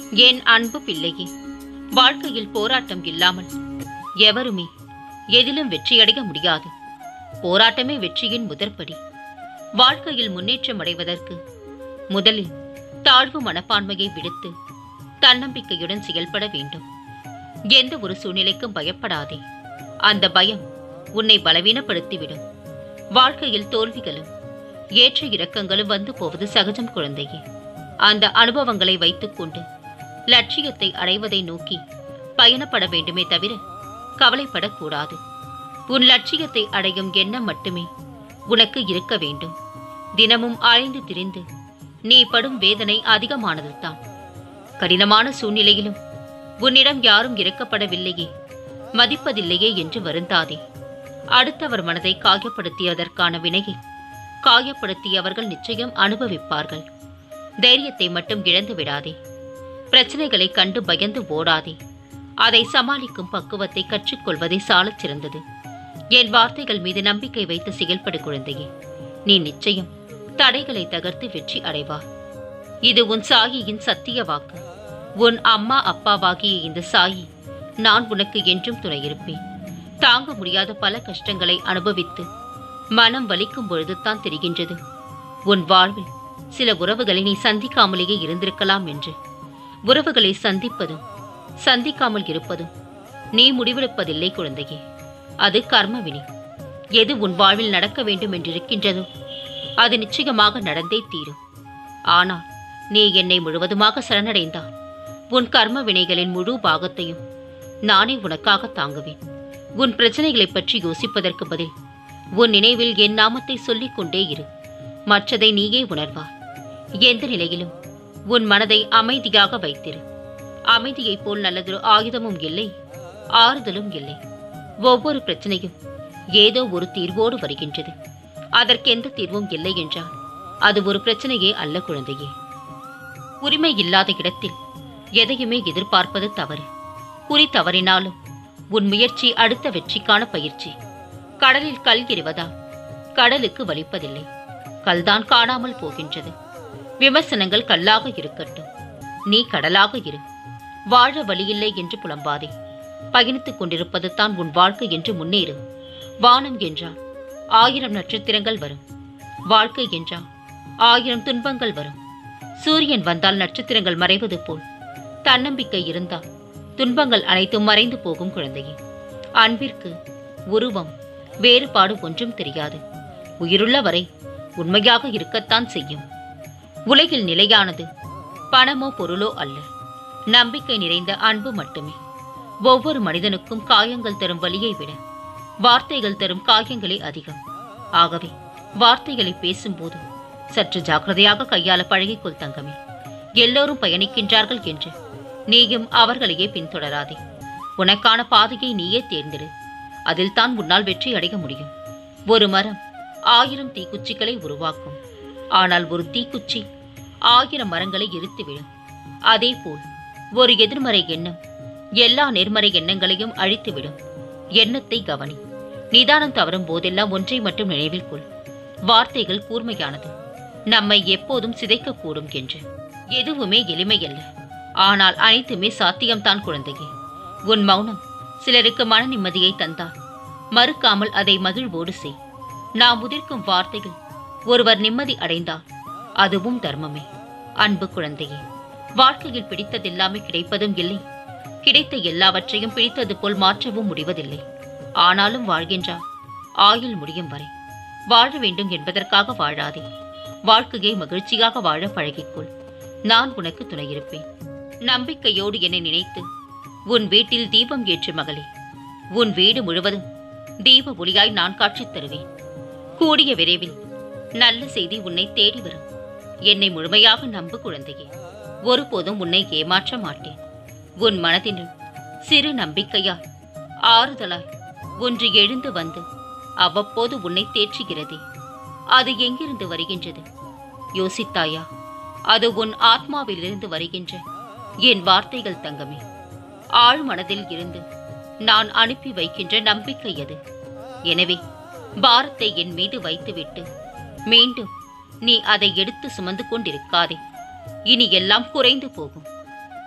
என் அன்பு பிள்ளையே வாழ்க்கையில் போராட்டம் இல்லாமல் எவருமே எதிலும் வெற்றியடைய முடியாது போராட்டமே வெற்றியின் முதற்படி வாழ்க்கையில் முன்னேற்றம் அடைவதற்கு முதலில் தாழ்வு மனப்பான்மையை விடுத்து தன்னம்பிக்கையுடன் செயல்பட வேண்டும் எந்த ஒரு சூழ்நிலைக்கும் பயப்படாதே அந்த பயம் உன்னை பலவீனப்படுத்திவிடும் வாழ்க்கையில் தோல்விகளும் ஏற்ற இறக்கங்களும் வந்து போவது சகஜம் குழந்தையே அந்த அனுபவங்களை வைத்துக்கொண்டு லட்சியத்தை அடைவதை நோக்கி பயணப்பட வேண்டுமே தவிர கவலைப்படக்கூடாது உன் லட்சியத்தை அடையும் எண்ணம் மட்டுமே உனக்கு இருக்க வேண்டும் தினமும் அலைந்து திரிந்து நீ படும் வேதனை அதிகமானதுதான் கடினமான சூழ்நிலையிலும் உன்னிடம் யாரும் இறக்கப்படவில்லையே மதிப்பதில்லையே என்று வருந்தாதே அடுத்தவர் மனதை காயப்படுத்தியதற்கான வினையை காயப்படுத்தியவர்கள் நிச்சயம் அனுபவிப்பார்கள் தைரியத்தை மட்டும் இழந்து விடாதே பிரச்சனைகளை கண்டு பயந்து ஓடாதே அதை சமாளிக்கும் பக்குவத்தை கற்றுக்கொள்வதே சாலச் சிறந்தது என் வார்த்தைகள் மீது நம்பிக்கை வைத்து செயல்படு குழந்தையே நீ நிச்சயம் தடைகளை தகர்த்து வெற்றி அடைவார் இது உன் சாயியின் சத்திய வாக்கு உன் அம்மா அப்பாவாகிய இந்த சாயி நான் உனக்கு என்றும் துணையிருப்பேன் தாங்க முடியாத பல கஷ்டங்களை அனுபவித்து மனம் வலிக்கும் பொழுது தான் தெரிகின்றது உன் வாழ்வில் சில உறவுகளை நீ சந்திக்காமலேயே இருந்திருக்கலாம் என்று உறவுகளை சந்திப்பதும் சந்திக்காமல் இருப்பதும் நீ முடிவெடுப்பதில்லை குழந்தையே அது கர்ம வினை எது உன் வாழ்வில் நடக்க வேண்டும் என்றிருக்கின்றதோ அது நிச்சயமாக நடந்தே தீரும் ஆனால் நீ என்னை முழுவதுமாக சரணடைந்தால் உன் கர்ம வினைகளின் முழு பாகத்தையும் நானே உனக்காக தாங்குவேன் உன் பிரச்சனைகளைப் பற்றி யோசிப்பதற்கு பதில் உன் நினைவில் என் நாமத்தை சொல்லிக் கொண்டே இரு மற்றதை நீயே உணர்வாய் எந்த நிலையிலும் உன் மனதை அமைதியாக வைத்திரு அமைதியைப் போல் நல்லதொரு ஆயுதமும் இல்லை ஆறுதலும் இல்லை ஒவ்வொரு பிரச்சனையும் ஏதோ ஒரு தீர்வோடு வருகின்றது அதற்கெந்த தீர்வும் இல்லை என்றால் அது ஒரு பிரச்சனையே அல்ல குழந்தையே உரிமை இல்லாத இடத்தில் எதையுமே எதிர்பார்ப்பது தவறு குறி தவறினாலும் உன் முயற்சி அடுத்த வெற்றிக்கான பயிற்சி கடலில் கல் எறிவதால் கடலுக்கு வலிப்பதில்லை கல்தான் காணாமல் போகின்றது விமர்சனங்கள் கல்லாக இருக்கட்டும் நீ கடலாக இரு வாழ வழியில்லை என்று புலம்பாதே பயணித்துக் கொண்டிருப்பது தான் உன் வாழ்க்கை என்று முன்னேறு வானம் என்றால் ஆயிரம் நட்சத்திரங்கள் வரும் வாழ்க்கை என்றால் ஆயிரம் துன்பங்கள் வரும் சூரியன் வந்தால் நட்சத்திரங்கள் மறைவது போல் தன்னம்பிக்கை இருந்தால் துன்பங்கள் அனைத்தும் மறைந்து போகும் குழந்தையே அன்பிற்கு உருவம் வேறுபாடு ஒன்றும் தெரியாது உயிருள்ள வரை உண்மையாக இருக்கத்தான் செய்யும் உலகில் நிலையானது பணமோ பொருளோ அல்ல நம்பிக்கை நிறைந்த அன்பு மட்டுமே ஒவ்வொரு மனிதனுக்கும் காயங்கள் தரும் வலியை விட வார்த்தைகள் தரும் காயங்களே அதிகம் ஆகவே வார்த்தைகளை பேசும்போது சற்று ஜாக்கிரதையாக கையாள பழகிக்கொள் தங்கமே எல்லோரும் பயணிக்கின்றார்கள் என்று நீயும் அவர்களையே பின்தொடராதே உனக்கான பாதையை நீயே தேர்ந்தெடு அதில் தான் உன்னால் வெற்றி அடைய முடியும் ஒரு மரம் ஆயிரம் தீக்குச்சிகளை உருவாக்கும் ஆனால் ஒரு தீக்குச்சி ஆயிரம் மரங்களை எரித்துவிடும் அதேபோல் ஒரு எதிர்மறை எண்ணம் எல்லா நேர்மறை எண்ணங்களையும் அழித்துவிடும் எண்ணத்தை கவனி நிதானம் தவறும் போதெல்லாம் ஒன்றை மட்டும் நினைவில் கொள் வார்த்தைகள் கூர்மையானது நம்மை எப்போதும் சிதைக்கக்கூடும் என்று எதுவுமே எளிமையல்ல ஆனால் அனைத்துமே சாத்தியம்தான் குழந்தையே உன் மௌனம் சிலருக்கு மன நிம்மதியை தந்தால் மறுக்காமல் அதை மகிழ்வோடு செய் நாம் உதிர்க்கும் வார்த்தைகள் ஒருவர் நிம்மதி அடைந்தால் அதுவும் தர்மமே அன்பு குழந்தையே வாழ்க்கையில் பிடித்ததெல்லாமே கிடைப்பதும் இல்லை கிடைத்த எல்லாவற்றையும் பிடித்தது போல் மாற்றவும் முடிவதில்லை ஆனாலும் வாழ்கின்றார் ஆயுள் முடியும் வரை வாழ வேண்டும் என்பதற்காக வாழாதே வாழ்க்கையை மகிழ்ச்சியாக வாழ பழகிக்கொள் நான் உனக்கு துணையிருப்பேன் நம்பிக்கையோடு என்னை நினைத்து உன் வீட்டில் தீபம் ஏற்று மகளே உன் வீடு முழுவதும் தீப ஒளியாய் நான் காட்சித் தருவேன் கூடிய விரைவில் நல்ல செய்தி உன்னை தேடி வரும் என்னை முழுமையாக நம்பு குழந்தையே ஒருபோதும் உன்னை ஏமாற்ற மாட்டேன் உன் மனதினுள் சிறு நம்பிக்கையால் ஆறுதலாய் ஒன்று எழுந்து வந்து அவ்வப்போது உன்னை தேற்றுகிறதே அது எங்கிருந்து வருகின்றது யோசித்தாயா அது உன் ஆத்மாவிலிருந்து வருகின்ற என் வார்த்தைகள் தங்கமே ஆழ் மனதில் இருந்து நான் அனுப்பி வைக்கின்ற நம்பிக்கை அது எனவே பாரத்தை என் மீது வைத்துவிட்டு மீண்டும் நீ அதை எடுத்து சுமந்து கொண்டிருக்காதே இனி எல்லாம் குறைந்து போகும்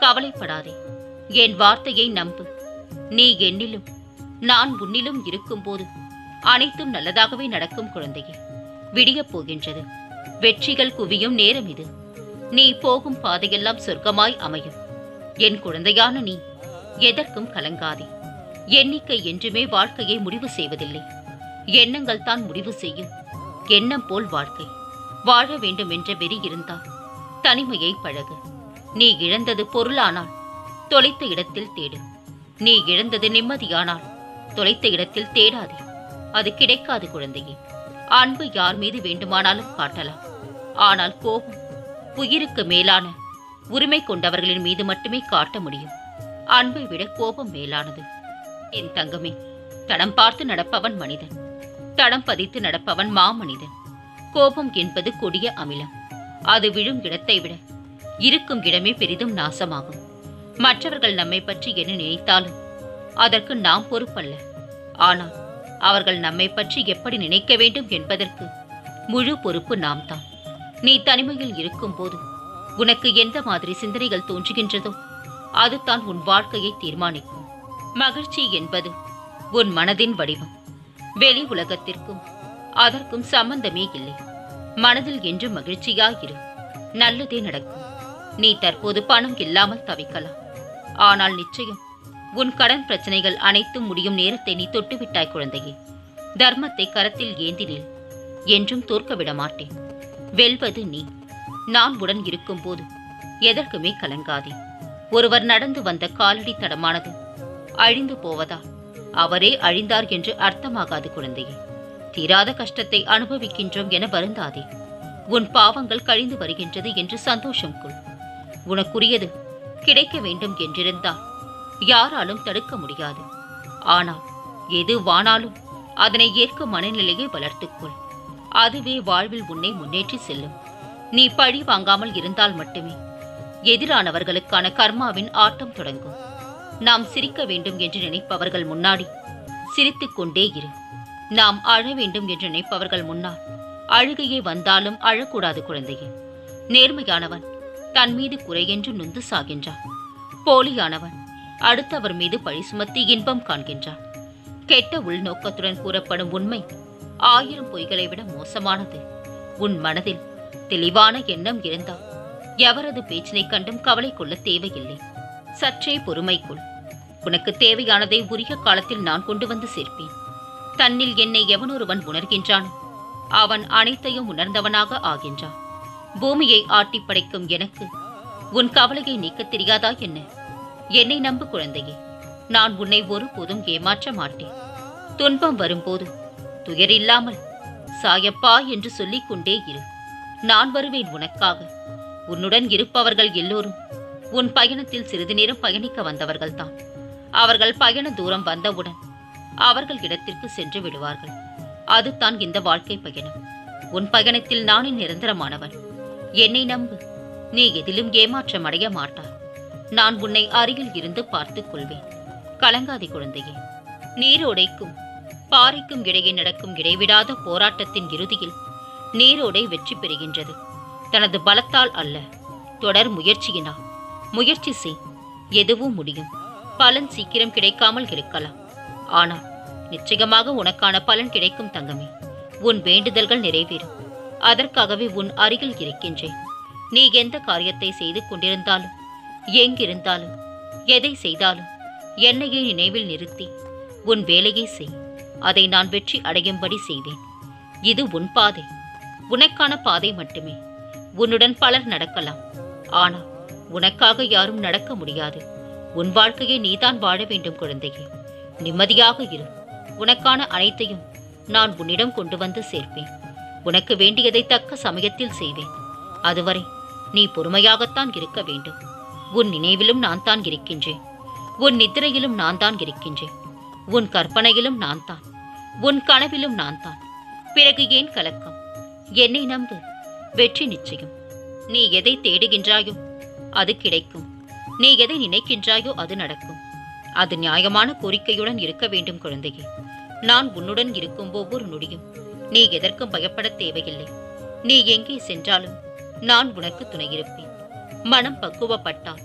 கவலைப்படாதே என் வார்த்தையை நம்பு நீ என்னிலும் நான் உன்னிலும் இருக்கும்போது அனைத்தும் நல்லதாகவே நடக்கும் குழந்தையே விடியப் போகின்றது வெற்றிகள் குவியும் நேரம் இது நீ போகும் பாதையெல்லாம் சொர்க்கமாய் அமையும் என் குழந்தையான நீ எதற்கும் கலங்காதே எண்ணிக்கை என்றுமே வாழ்க்கையை முடிவு செய்வதில்லை எண்ணங்கள் தான் முடிவு செய்யும் எண்ணம் போல் வாழ்க்கை வாழ வேண்டும் என்ற வெறி இருந்தால் தனிமையை பழகு நீ இழந்தது பொருளானால் தொலைத்த இடத்தில் தேடு நீ இழந்தது நிம்மதியானால் தொலைத்த இடத்தில் தேடாதே அது கிடைக்காது குழந்தையே அன்பு யார் மீது வேண்டுமானாலும் காட்டலாம் ஆனால் கோபம் உயிருக்கு மேலான உரிமை கொண்டவர்களின் மீது மட்டுமே காட்ட முடியும் அன்பை விட கோபம் மேலானது என் தங்கமே தடம் பார்த்து நடப்பவன் மனிதன் தடம் பதித்து நடப்பவன் மாமனிதன் கோபம் என்பது கொடிய அமிலம் அது விழும் இடத்தை விட இருக்கும் இடமே பெரிதும் நாசமாகும் மற்றவர்கள் நம்மை பற்றி என்ன நினைத்தாலும் அதற்கு நாம் பொறுப்பல்ல ஆனால் அவர்கள் நம்மை பற்றி எப்படி நினைக்க வேண்டும் என்பதற்கு முழு பொறுப்பு நாம் தான் நீ தனிமையில் இருக்கும்போது உனக்கு எந்த மாதிரி சிந்தனைகள் தோன்றுகின்றதோ அதுதான் உன் வாழ்க்கையை தீர்மானிக்கும் மகிழ்ச்சி என்பது உன் மனதின் வடிவம் வெளி உலகத்திற்கும் அதற்கும் சம்பந்தமே இல்லை மனதில் என்று மகிழ்ச்சியாயிரு நல்லதே நடக்கும் நீ தற்போது பணம் இல்லாமல் தவிக்கலாம் ஆனால் நிச்சயம் உன் கடன் பிரச்சனைகள் அனைத்தும் முடியும் நேரத்தை நீ தொட்டுவிட்டாய் குழந்தையே தர்மத்தை கரத்தில் ஏந்தினில் என்றும் தோற்க விட மாட்டேன் வெல்வது நீ நான் உடன் இருக்கும்போது எதற்குமே கலங்காதே ஒருவர் நடந்து வந்த காலடி தடமானது அழிந்து போவதால் அவரே அழிந்தார் என்று அர்த்தமாகாது குழந்தையே தீராத கஷ்டத்தை அனுபவிக்கின்றோம் என வருந்தாதே உன் பாவங்கள் கழிந்து வருகின்றது என்று சந்தோஷம் கொள் உனக்குரியது கிடைக்க வேண்டும் என்றிருந்தால் யாராலும் தடுக்க முடியாது ஆனால் எது வானாலும் அதனை ஏற்கும் மனநிலையை வளர்த்துக்கொள் அதுவே வாழ்வில் உன்னை முன்னேற்றி செல்லும் நீ பழி வாங்காமல் இருந்தால் மட்டுமே எதிரானவர்களுக்கான கர்மாவின் ஆட்டம் தொடங்கும் நாம் சிரிக்க வேண்டும் என்று நினைப்பவர்கள் முன்னாடி சிரித்துக் கொண்டே இரு நாம் அழ வேண்டும் என்று நினைப்பவர்கள் முன்னால் அழுகையே வந்தாலும் அழக்கூடாது குழந்தையே நேர்மையானவன் தன் மீது குறையென்று நொந்து சாகின்றான் போலியானவன் அடுத்தவர் மீது பழி சுமத்தி இன்பம் காண்கின்றான் கெட்ட உள்நோக்கத்துடன் கூறப்படும் உண்மை ஆயிரம் பொய்களை விட மோசமானது உன் மனதில் தெளிவான எண்ணம் இருந்தால் எவரது பேச்சினை கண்டும் கவலை கொள்ள தேவையில்லை சற்றே பொறுமை கொள் உனக்கு தேவையானதை உரிய காலத்தில் நான் கொண்டு வந்து சேர்ப்பேன் தன்னில் என்னை எவனொருவன் உணர்கின்றானோ அவன் அனைத்தையும் உணர்ந்தவனாக ஆகின்றான் பூமியை ஆட்டி படைக்கும் எனக்கு உன் கவலையை நீக்கத் தெரியாதா என்ன என்னை நம்பு குழந்தையே நான் உன்னை ஒருபோதும் ஏமாற்ற மாட்டேன் துன்பம் வரும்போது துயரில்லாமல் சாயப்பா என்று சொல்லிக் கொண்டே இரு நான் வருவேன் உனக்காக உன்னுடன் இருப்பவர்கள் எல்லோரும் உன் பயணத்தில் சிறிது நேரம் பயணிக்க வந்தவர்கள்தான் அவர்கள் பயண தூரம் வந்தவுடன் அவர்கள் இடத்திற்கு சென்று விடுவார்கள் அதுதான் இந்த வாழ்க்கை பயணம் உன் பயணத்தில் நானே நிரந்தரமானவன் என்னை நம்பு நீ எதிலும் ஏமாற்றம் அடைய மாட்டாய் நான் உன்னை அருகில் இருந்து பார்த்துக் கொள்வேன் கலங்காதே குழந்தையே நீரோடைக்கும் பாறைக்கும் இடையே நடக்கும் இடைவிடாத போராட்டத்தின் இறுதியில் நீரோடை வெற்றி பெறுகின்றது தனது பலத்தால் அல்ல தொடர் முயற்சியினால் முயற்சி செய் எதுவும் முடியும் பலன் சீக்கிரம் கிடைக்காமல் இருக்கலாம் ஆனால் நிச்சயமாக உனக்கான பலன் கிடைக்கும் தங்கமே உன் வேண்டுதல்கள் நிறைவேறும் அதற்காகவே உன் அருகில் இருக்கின்றேன் நீ எந்த காரியத்தை செய்து கொண்டிருந்தாலும் எங்கிருந்தாலும் எதை செய்தாலும் என்னையே நினைவில் நிறுத்தி உன் வேலையை செய் அதை நான் வெற்றி அடையும்படி செய்வேன் இது உன் பாதை உனக்கான பாதை மட்டுமே உன்னுடன் பலர் நடக்கலாம் ஆனால் உனக்காக யாரும் நடக்க முடியாது உன் வாழ்க்கையை நீதான் வாழ வேண்டும் குழந்தையே நிம்மதியாக இரு உனக்கான அனைத்தையும் நான் உன்னிடம் கொண்டு வந்து சேர்ப்பேன் உனக்கு வேண்டியதை தக்க சமயத்தில் செய்வேன் அதுவரை நீ பொறுமையாகத்தான் இருக்க வேண்டும் உன் நினைவிலும் நான் தான் இருக்கின்றேன் உன் நித்திரையிலும் நான் தான் இருக்கின்றேன் உன் கற்பனையிலும் நான் தான் உன் கனவிலும் நான் தான் பிறகு ஏன் கலக்கம் என்னை நம்பு வெற்றி நிச்சயம் நீ எதை தேடுகின்றாயோ அது கிடைக்கும் நீ எதை நினைக்கின்றாயோ அது நடக்கும் அது நியாயமான கோரிக்கையுடன் இருக்க வேண்டும் குழந்தையே நான் உன்னுடன் இருக்கும் ஒவ்வொரு நொடியும் நீ எதற்கும் பயப்பட தேவையில்லை நீ எங்கே சென்றாலும் நான் உனக்கு துணையிருப்பேன் மனம் பக்குவப்பட்டால்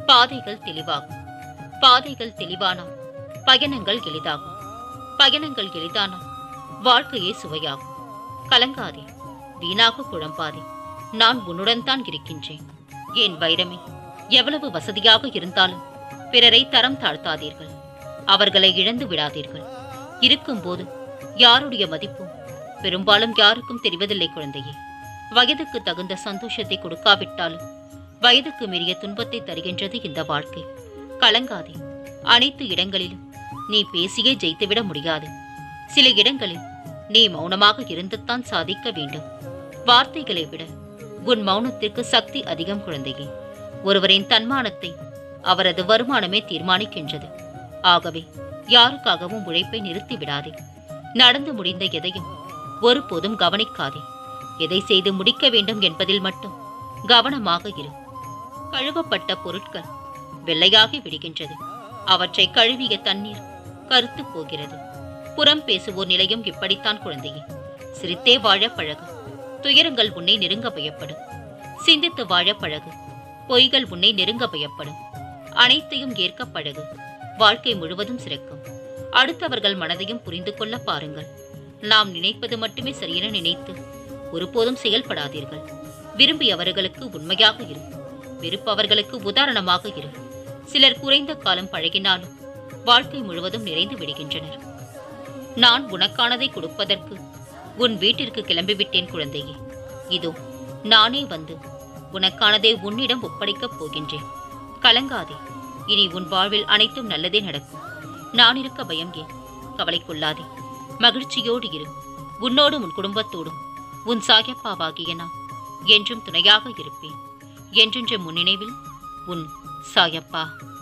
பாதைகள் தெளிவாகும் பாதைகள் தெளிவானால் பயணங்கள் எளிதாகும் பயணங்கள் எளிதானால் வாழ்க்கையே சுவையாகும் கலங்காதே வீணாக குழம்பாதே நான் உன்னுடன் தான் இருக்கின்றேன் என் வைரமே எவ்வளவு வசதியாக இருந்தாலும் பிறரை தரம் தாழ்த்தாதீர்கள் அவர்களை இழந்து விடாதீர்கள் இருக்கும்போது யாருடைய மதிப்பும் பெரும்பாலும் யாருக்கும் தெரிவதில்லை குழந்தையே வயதுக்கு தகுந்த சந்தோஷத்தை கொடுக்காவிட்டாலும் வயதுக்கு மீறிய துன்பத்தை தருகின்றது இந்த வாழ்க்கை கலங்காதே அனைத்து இடங்களிலும் நீ பேசியே ஜெயித்துவிட முடியாது சில இடங்களில் நீ மௌனமாக இருந்துத்தான் சாதிக்க வேண்டும் வார்த்தைகளை விட உன் மௌனத்திற்கு சக்தி அதிகம் குழந்தையே ஒருவரின் தன்மானத்தை அவரது வருமானமே தீர்மானிக்கின்றது ஆகவே யாருக்காகவும் உழைப்பை நிறுத்தி விடாதே நடந்து முடிந்த எதையும் ஒருபோதும் கவனிக்காதே எதை செய்து முடிக்க வேண்டும் என்பதில் மட்டும் கவனமாக இரு கழுவப்பட்ட பொருட்கள் வெள்ளையாகி விடுகின்றது அவற்றை கழுவிய தண்ணீர் கருத்து போகிறது புறம் பேசுவோர் நிலையும் இப்படித்தான் குழந்தையே சிரித்தே வாழ பழகு துயரங்கள் உன்னை நெருங்க பயப்படும் சிந்தித்து வாழ பழகு பொய்கள் உன்னை நெருங்க பயப்படும் அனைத்தையும் ஏற்க பழகு வாழ்க்கை முழுவதும் சிறக்கும் அடுத்தவர்கள் மனதையும் புரிந்து கொள்ள பாருங்கள் நாம் நினைப்பது மட்டுமே சரியென நினைத்து ஒருபோதும் செயல்படாதீர்கள் விரும்பியவர்களுக்கு உண்மையாக இரு வெறுப்பவர்களுக்கு உதாரணமாக இரு சிலர் குறைந்த காலம் பழகினாலும் வாழ்க்கை முழுவதும் நிறைந்து விடுகின்றனர் நான் உனக்கானதை கொடுப்பதற்கு உன் வீட்டிற்கு கிளம்பிவிட்டேன் குழந்தையே இதோ நானே வந்து உனக்கானதை உன்னிடம் ஒப்படைக்கப் போகின்றேன் கலங்காதே இனி உன் வாழ்வில் அனைத்தும் நல்லதே நடக்கும் நான் இருக்க பயம் ஏன் கவலை கொள்ளாதே மகிழ்ச்சியோடு இரு உன்னோடும் உன் குடும்பத்தோடும் உன் சாயப்பாவாகிய நான் என்றும் துணையாக இருப்பேன் என்றென்ற முன்னினைவில் உன் சாயப்பா